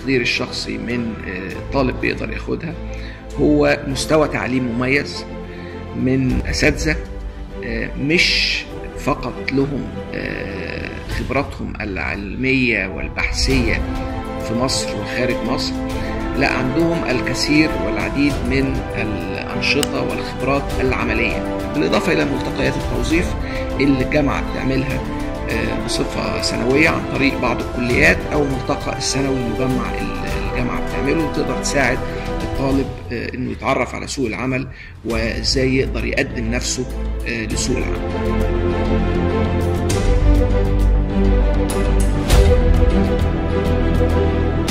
تقديري الشخصي من طالب بيقدر ياخدها هو مستوى تعليم مميز من اساتذه مش فقط لهم خبراتهم العلميه والبحثيه في مصر وخارج مصر لا عندهم الكثير والعديد من الأنشطة والخبرات العملية بالإضافة إلى ملتقيات التوظيف اللي الجامعة بتعملها بصفة سنوية عن طريق بعض الكليات أو الملتقى السنوي المجمع الجامعة بتعمله وتقدر تساعد الطالب إنه يتعرف على سوق العمل وإزاي يقدر يقدم نفسه لسوق العمل.